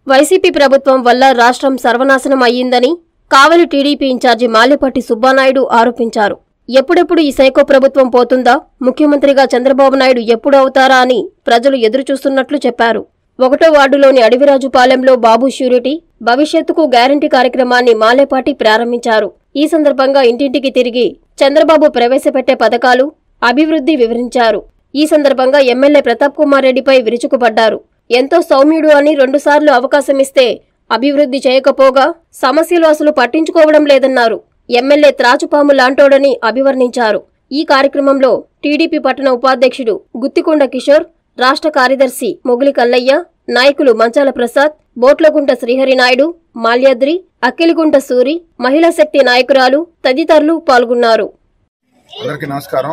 YCP ప్రభుత్వం వల్ల రాష్ట్రం సర్వనాశనం అయ్యిందని కావలి టీడీపీ ఇన్ఛార్జి మాల్యపట్టి సుబ్బానాయుడు ఆరోపించారు ఎప్పుడెప్పుడు ఈ సైకో ప్రభుత్వం పోతుందా ముఖ్యమంత్రిగా చంద్రబాబు నాయుడు ఎప్పుడు అవుతారా అని ప్రజలు ఎదురుచూస్తున్నట్లు చెప్పారు ఒకటో వార్డులోని అడవిరాజుపాలెంలో బాబు ష్యూరిటీ భవిష్యత్తుకు గ్యారంటీ కార్యక్రమాన్ని మాలేపాటి ప్రారంభించారు ఈ సందర్భంగా ఇంటింటికి తిరిగి చంద్రబాబు ప్రవేశపెట్టే పథకాలు అభివృద్ధి వివరించారు ఈ సందర్భంగా ఎమ్మెల్యే ప్రతాప్ కుమార్ రెడ్డిపై విరుచుకుపడ్డారు ఎంతో సౌమ్యుడు అని రెండుసార్లు అవకాశమిస్తే అభివృద్ధి చేయకపోగా సమస్యలు అసలు పట్టించుకోవడం లేదన్నారు ఎమ్మెల్యే త్రాచుపాము లాంటోడని అభివర్ణించారు ఈ కార్యక్రమంలో టీడీపీ పట్టణ ఉపాధ్యక్షుడు గుత్తికొండ కిషోర్ రాష్ట్ర కార్యదర్శి మొగులి కల్లయ్య నాయకులు మంచాల ప్రసాద్ బోట్లగుంట శ్రీహరినాయుడు మాల్యాద్రి అక్కిలిగుంట సూరి మహిళా శక్తి నాయకురాలు తదితరులు పాల్గొన్నారు అందరికీ నమస్కారం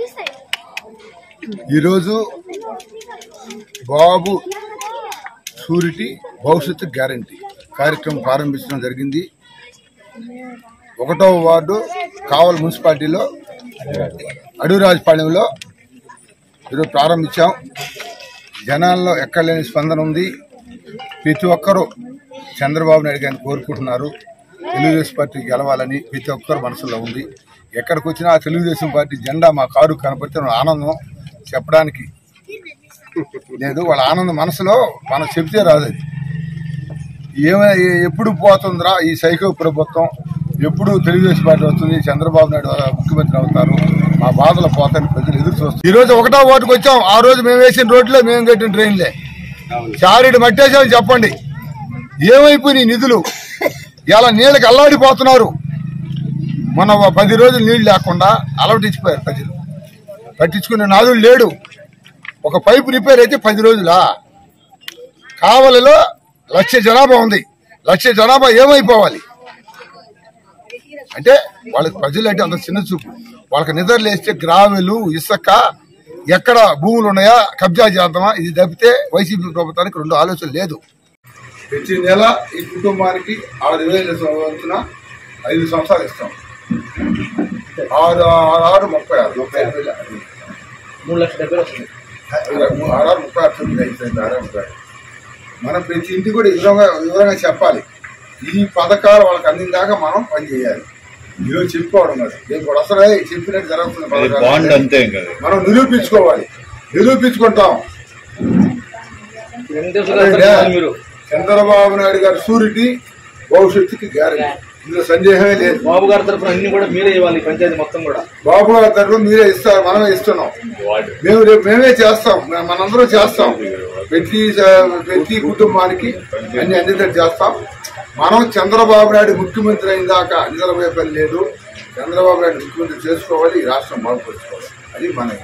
ఈరోజు బాబు షూరిటీ భవిష్యత్తు గ్యారంటీ కార్యక్రమం ప్రారంభించడం జరిగింది ఒకటవ వార్డు కావల్ మున్సిపాలిటీలో అడవిరాజపాలెంలో ఈరోజు ప్రారంభించాం జనాల్లో ఎక్కడలేని స్పందన ఉంది ప్రతి ఒక్కరూ చంద్రబాబు నాయుడు గారిని కోరుకుంటున్నారు తెలుగుదేశం పార్టీ గెలవాలని ప్రతి ఒక్కరు మనసులో ఉంది ఎక్కడికి వచ్చినా ఆ తెలుగుదేశం పార్టీ జెండా మా కారు కనపడితే మన ఆనందం చెప్పడానికి లేదు వాళ్ళ ఆనందం మనసులో మనం చెబితే రాదు అది ఏమై ఎప్పుడు పోతుందిరా ఈ సైకో ప్రభుత్వం ఎప్పుడు తెలుగుదేశం పార్టీ వస్తుంది చంద్రబాబు నాయుడు ముఖ్యమంత్రి అవుతారు మా బాధలు పోతాయని ప్రజలు ఎదురు చూస్తారు ఈ రోజు ఒకటో ఓటుకు వచ్చాం ఆ రోజు మేము వేసిన రోడ్లే మేము కట్టిన ట్రైన్లే చారిడి మట్టేసామని చెప్పండి ఏమైపోయినాయి నిధులు ఇలా నీళ్ళకి అల్లాడిపోతున్నారు మన పది రోజులు నీళ్లు లేకుండా అలవటించిపోయారు ప్రజలు పట్టించుకునే నాదుడు లేడు ఒక పైపు రిపేర్ అయితే పది రోజులా కావలిలో లక్ష జనాభా ఉంది లక్ష జనాభా ఏమైపోవాలి అంటే వాళ్ళకి ప్రజలు అంటే అంత చిన్న చూపు వాళ్ళకి నిద్ర లేస్తే గ్రావెలు ఇసుక ఎక్కడ భూములు ఉన్నాయా కబ్జా చేద్దామా ఇది తప్పితే వైసీపీ ప్రభుత్వానికి రెండు ఆలోచన లేదు ప్రతి నెల ఈ కుటుంబానికి ఆరు వేల వంతున ఐదు సంవత్సరాలు ఇస్తాం ఆరు ఆరు ఆరు ముప్పై ఆరు ముప్పై ఐదు వేల మూడు లక్షల డెబ్బై వస్తుంది ఆరు ఆరు ముప్పై ఆరు తొమ్మిది ఐదు ఆరు ముప్పై ఆరు. మనం ప్రతి ఇంటికి కూడా వివరంగా వివరంగా చెప్పాలి ఈ పథకాలు వాళ్ళకి అందిందాకా మనం పనిచేయాలి ఈరోజు చెప్పుకోవడం కాదు రేపు కూడా అసలు చెప్పినట్టు జరుగుతుంది అది పథకాలు. బాండ్ అంతే కదా మనం నిరూపించుకోవాలి నిరూపించుకుంటాం వెంకటేశ్వర అదే గారు సార్ మీరు చంద్రబాబు నాయుడు గారి సూరిటీ భవిష్యత్తుకి గ్యారెంటీ ఇందులో సందేహమే లేదు బాబు గారి తరఫున అన్ని కూడా మీరే ఇవ్వాలి ఈ పంచాయతీ మొత్తం కూడా బాబు గారి తరఫున మీరే ఇస్తారు మనమే ఇస్తున్నాం మేము రేపు మేమే చేస్తాం మే- మనందరం చేస్తాం ప్రతి ప్రతి కుటుంబానికి అన్ని అందేటట్టు చేస్తాం మనం చంద్రబాబు నాయుడు ముఖ్యమంత్రి అయిన దాకా నిద్రపోయే పని లేదు చంద్రబాబు నాయుడు ముఖ్యమంత్రి చేసుకోవాలి ఈ రాష్ట్రం బాగుపరుచుకోవాలి అది మనకి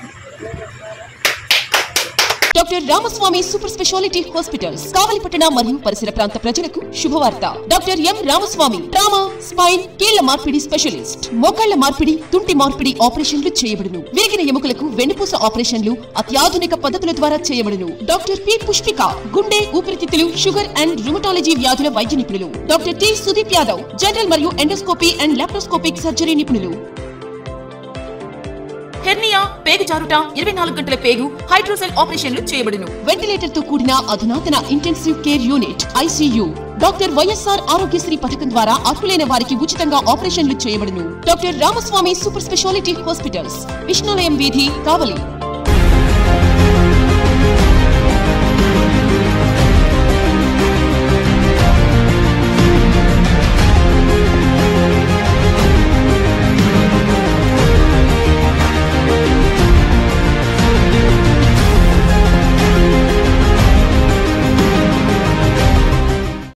doctor Ramaswamy super speciality hospitals కావలిపట్టణ మరియు పరిసర ప్రాంత ప్రజలకు శుభవార్త doctor M Ramaswamy trauma spine కీళ్ల మార్పిడి స్పెషలిస్ట్ మోకాళ్ల మార్పిడి తుంటి మార్పిడి ఆపరేషన్లు చేయబడును విరిగిన ఎముకలకు వెన్నుపూస ఆపరేషన్లు అత్యాధునిక పద్ధతుల ద్వారా చేయబడును డాక్టర్ పి పుష్పిక గుండె ఊపిరితిత్తులు షుగర్ అండ్ రుమటాలజీ వ్యాధుల వైద్య నిపుణులు doctor T Sudeep Yadav general మరియు ఎండోస్కోపీ అండ్ లాప్రోస్కోపిక్ సర్జరీ నిపుణులు హెర్నియా పేగు జారుట ఇరవై నాలుగు గంటల పేగు హైడ్రోసెల్ ఆపరేషన్లు చేయబడును వెంటిలేటర్ తో కూడిన అధునాతన intensive care unit ICU doctor YSR Aarogyasri పథకం ద్వారా అర్హులైన వారికి ఉచితంగా ఆపరేషన్లు చేయబడును doctor Ramaswamy super speciality hospitals Vishnalayam వీధి కావలి